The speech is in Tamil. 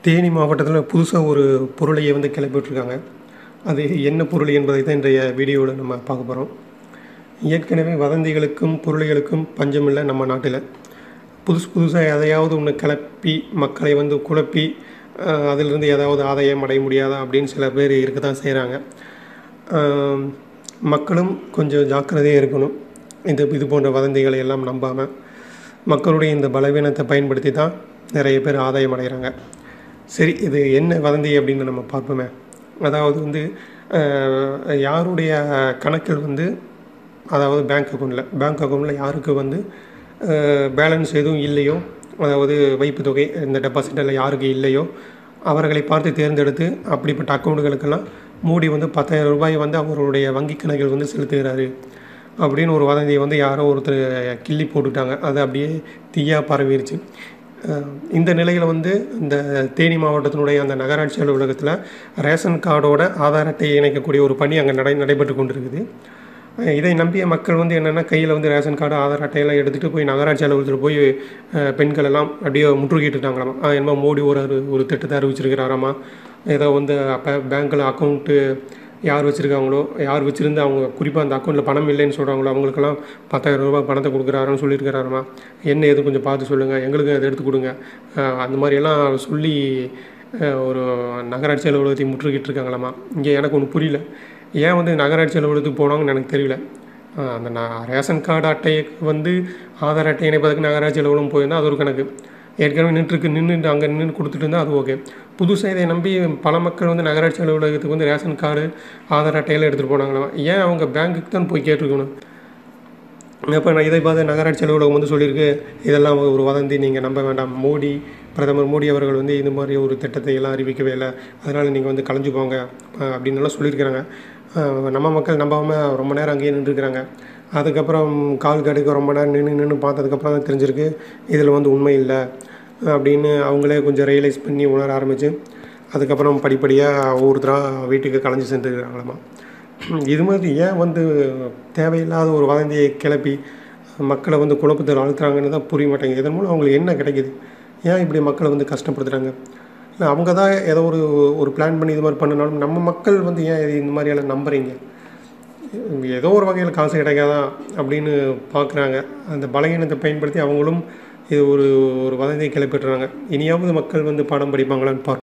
தேனி மாவட்டத்தில் புதுசாக ஒரு பொருளையை வந்து கிளப்பி விட்ருக்காங்க அது என்ன பொருள் என்பதை தான் இன்றைய வீடியோவில் நம்ம பார்க்க போகிறோம் ஏற்கனவே வதந்திகளுக்கும் பொருள்களுக்கும் பஞ்சம் இல்லை நம்ம நாட்டில் புதுசு புதுசாக எதையாவது ஒன்று கிளப்பி மக்களை வந்து குழப்பி அஹ், அதிலிருந்து ஏதாவது ஆதாயம் அடைய முடியாதா அப்படின்னு சில பேர் இருக்க தான் செய்கிறாங்க மக்களும் கொஞ்சம் ஜாக்கிரதையாக இருக்கணும் இந்த இது போன்ற வதந்திகளை எல்லாம் நம்பாமல் மக்களுடைய இந்த பலவீனத்தை பயன்படுத்தி தான் நிறைய பேர் ஆதாயம் அடைகிறாங்க சரி இது என்ன வதந்தி அப்படின்னு நம்ம பார்ப்போமே அதாவது வந்து அஹ், யாருடைய கணக்கில் வந்து அதாவது பேங்க் அக்கௌண்ட்டில் பேங்க் அக்கௌண்ட்டில் யாருக்கு வந்து பேலன்ஸ் எதுவும் இல்லையோ அதாவது வைப்பு தொகை இந்த டெபாசிட்டில் யாருக்கு இல்லையோ அவர்களை பார்த்து தேர்ந்தெடுத்து அப்படிப்பட்ட அக்கௌண்ட்டுகளுக்கெல்லாம் மூடி வந்து பத்தாயிரம் ரூபாய் வந்து அவர்களுடைய வங்கி கணக்கில் வந்து செலுத்துகிறாரு அப்படின்னு ஒரு வதந்தியை வந்து யாரோ ஒருத்தர் கிள்ளி போட்டுட்டாங்க அது அப்படியே தீயாக பரவிருச்சு அஹ் இந்த நிலையில் வந்து இந்த தேனி மாவட்டத்தினுடைய அந்த நகராட்சி அலுவலகத்தில் ரேஷன் கார்டோட ஆதார் அட்டையை இணைக்கக்கூடிய ஒரு பணி அங்கே நடை நடைபெற்று கொண்டிருக்குது அஹ் இதை நம்பிய மக்கள் வந்து என்னென்னா கையில் வந்து ரேஷன் கார்டு ஆதார் அட்டையெல்லாம் எடுத்துகிட்டு போய் நகராட்சி அலுவலகத்தில் போய் அஹ், பெண்கள் எல்லாம் அப்படியே முற்றுகிட்டுட்டாங்களாம் என்னமோ மோடி ஒரு அறி- ஒரு திட்டத்தை அறிவிச்சிருக்கிறாராமா ஏதோ வந்து அப்போ பேங்க்கில் அக்கௌண்ட்டு யார் வச்சுருக்காங்களோ யார் வச்சுருந்து அவங்க குறிப்பாக அந்த அக்கௌண்ட்டில் பணம் இல்லைன்னு சொல்கிறாங்களோ அவங்களுக்கெல்லாம் பத்தாயிரம் ரூபாய் பணத்தை கொடுக்குறாருன்னு சொல்லியிருக்கிறாராமா என்ன எது கொஞ்சம் பார்த்து சொல்லுங்கள் எங்களுக்கு அதை எடுத்து கொடுங்க அஹ், அந்த மாதிரியெல்லாம் சொல்லி அஹ், ஒரு நகராட்சி அலுவலகத்தை முற்றுகிட்டு இருக்காங்களாமா இங்கே எனக்கு ஒன்று புரியல ஏன் வந்து நகராட்சி அலுவலகத்துக்கு போனாங்கன்னு எனக்கு தெரியல அஹ் அந்த நான் ரேஷன் கார்டு அட்டைக்கு வந்து ஆதார் அட்டை இணைப்பதற்கு நகராட்சி அலுவலகம் போயிருந்தால் அது ஒரு கணக்கு ஏற்கனவே நின்றுருக்கு நின்று அங்கே நின்று கொடுத்துட்டு இருந்தால் அது ஓகே புதுசாக இதை நம்பி பல மக்கள் வந்து நகராட்சி அலுவலகத்துக்கு வந்து ரேஷன் கார்டு ஆதார் அட்டையெல்லாம் எடுத்துகிட்டு போனாங்களாம் ஏன் அவங்க பேங்க்குக்கு தான் போய் கேட்டிருக்கணும் இப்போ நான் இதை பார்த்து நகராட்சி அலுவலகம் வந்து சொல்லியிருக்கு இதெல்லாம் ஒரு வதந்தி நீங்கள் நம்ப வேண்டாம் மோடி பிரதமர் மோடி அவர்கள் வந்து இந்த மாதிரி ஒரு திட்டத்தை எல்லாம் அறிவிக்கவே இல்லை அதனால் நீங்கள் வந்து கலைஞ்சு போங்க அஹ் அப்படின்னு எல்லாம் சொல்லியிருக்கிறாங்க அஹ் நம்ம மக்கள் நம்பாமல் ரொம்ப நேரம் அங்கேயே நின்றுருக்கிறாங்க அதுக்கப்புறம் கால் கடுக்க ரொம்ப நேரம் நின்று நின்று பார்த்ததுக்கப்புறம் தான் தெரிஞ்சிருக்கு இதில் வந்து உண்மை இல்லை அப்படின்னு அவங்களே கொஞ்சம் ரியலைஸ் பண்ணி உணர ஆரம்பித்து அதுக்கப்புறம் படிப்படியாக ஒவ்வொருத்தராக வீட்டுக்கு கலைஞ்சு சென்றுருக்கிறாங்களாமா இது மாதிரி ஏன் வந்து தேவையில்லாத ஒரு வதந்தியை கிளப்பி மக்களை வந்து குழப்பத்தில் அழுத்துறாங்கன்னு தான் புரிய மாட்டேங்குது இதன் மூலம் அவங்களுக்கு என்ன கிடைக்குது ஏன் இப்படி மக்களை வந்து கஷ்டப்படுத்துகிறாங்க இல்லை அவங்க தான் ஏதோ ஒரு ஒரு பிளான் பண்ணி இது மாதிரி பண்ணினாலும் நம்ம மக்கள் வந்து ஏன் இது இந்த மாதிரியெல்லாம் நம்புறீங்க ஏதோ ஒரு வகையில் காசு கிடைக்காதா அப்படின்னு பார்க்குறாங்க அந்த பலகீனத்தை பயன்படுத்தி அவங்களும் இது ஒரு ஒரு வதந்தியை கிளப்பிடுறாங்க இனியாவது மக்கள் வந்து பாடம் படிப்பாங்களான்னு பார்க்க